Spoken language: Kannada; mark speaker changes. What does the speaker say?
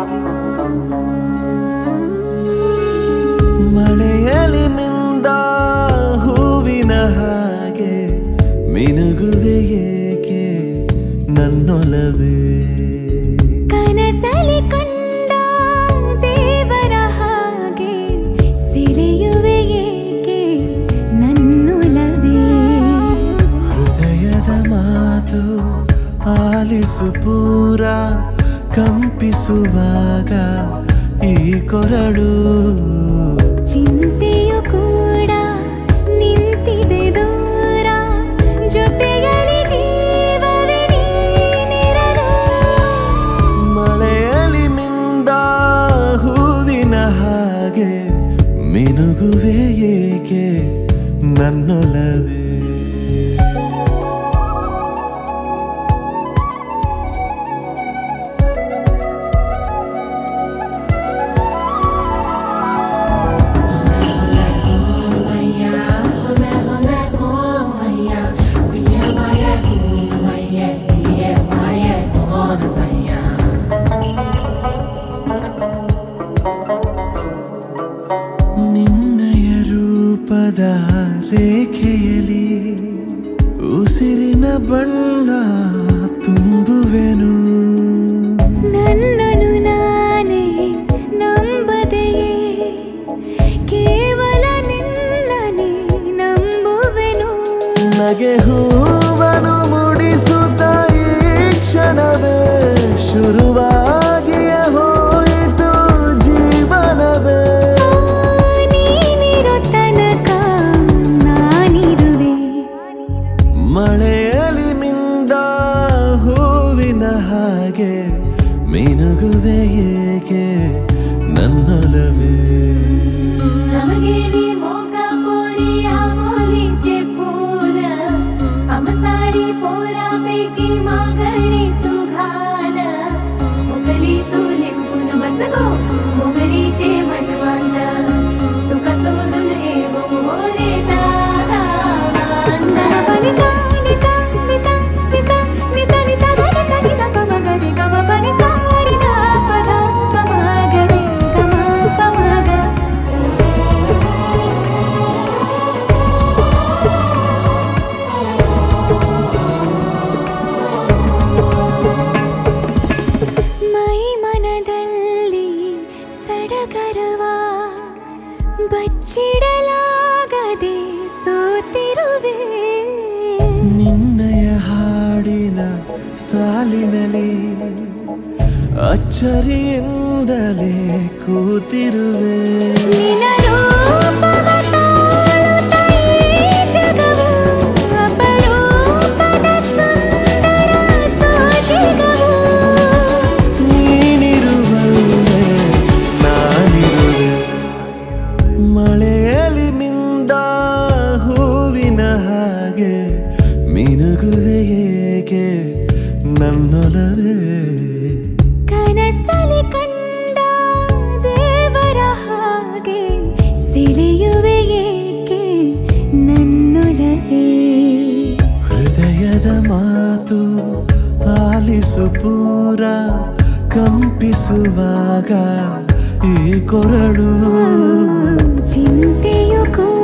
Speaker 1: ಮಳೆಯಲಿ ಮಿಂದ ಹೂವಿನ ಹಾಗೆ ಮಿನುಗುವೆ ಏಕೆ ನನ್ನೊಲವೇ
Speaker 2: ಕನಸಲಿ ಕಂಡ ದೇವರ ಹಾಗೆ ಸೆಳೆಯುವೆ ಏಕೆ ನನ್ನೊಲವೇ
Speaker 1: ಹೃದಯದ ಮಾತು ಆಲಿಸು ಪೂರ ಕಂಪಿಸುವಾಗ ಈ ಕೊರಡು
Speaker 2: ಚಿಂತೆಯು ಕೂಡ ನಿಂತಿದೆ ದೂರ ಜೊತೆಗಲಿ ಜೀವವೇ ನೀನಿರಲು
Speaker 1: ಮಳೆಯಲಿ ಮಿಂದ ಹೂವಿನ ಹಾಗೆ ಮಿನುಗುವೆ ಏಕೆ ನನ್ನೊಲವೇ ನಿನ್ನಯ ರೂಪದ ರೇಖೆಯಲಿ ಉಸಿರಿನ ಬಣ್ಣ ತುಂಬುವೆನು
Speaker 2: ನನ್ನನು ನಾನೇ ನಂಬದೆಯೇ ಕೇವಲ ನಿನ್ನನೇ ನಂಬುವೆನು
Speaker 1: ನಗೆ ಹೂವನು ಮುಡಿಸುತ್ತ ಈ ಕ್ಷಣವೇ ಶುರುವಾಗಿಯೇ ಹೋಯಿತು ಜೀವನವೇ
Speaker 2: ನೀನಿರೋ ತನಕ ನಾನಿರುವೆ
Speaker 1: ಮಳೆಯಲಿ ಮಿಂದ ಹೂವಿನ ಹಾಗೆ ಮಿನುಗುವೆ ಏಕೆ ನನ್ನೊಲವೇ
Speaker 2: ನಮಗೇಲಿ ಮೋಕ ಪೋರಿಯ बोलीचे फूल हम साडी पोरापैकी मागणी तू घाल मोगली तू लिंबून बस गो मोगरीचे मनवांत तुका सोडून येवो रे दादा निसा निसा निसा निसा निसा निसा ग निसा नि द ग म ग रे ग म प नि सा रि ग प द प म ग रे ग म प म ग ಮೈ ಮನದಲ್ಲಿ ಸಡಗರವ ಬಚ್ಚಿಡಲಾಗದೆ ಸೋತಿರುವೆ
Speaker 1: ನಿನ್ನಯ ಹಾಡಿನ ಸಾಲಿನಲ್ಲಿ ಅಚ್ಚರಿಯಿಂದಲೇ ಕೂತಿರುವೆ
Speaker 2: ನಿನ್ನ ರೂಪವ ತಾಳುತ್ತ ಈ ಜಗವು ಅಪರೂಪದ ಸುಂದರ ಸೋಜಿಗವು
Speaker 1: ನೀನಿರುವಲ್ಲೇ ನಾನಿರುವೆ ಮಳೆಯಲಿ ಮಿಂದ ಹೂವಿನ ಹಾಗೆ ಮಿನುಗುವೆ ಏಕೆ ನನ್ನೊಲವೇ
Speaker 2: ಕನಸಲಿ ಕಂಡ ದೇವರ ಹಾಗೆ ಸೆಳೆಯುವೆ ಏಕೆ ನನ್ನೊಲವೇ
Speaker 1: ಹೃದಯದ ಮಾತು ಆಲಿಸು ಪೂರ ಕಂಪಿಸುವಾಗ ಈ ಕೊರಡು
Speaker 2: ಚಿಂತೆಯು ಕೂಡ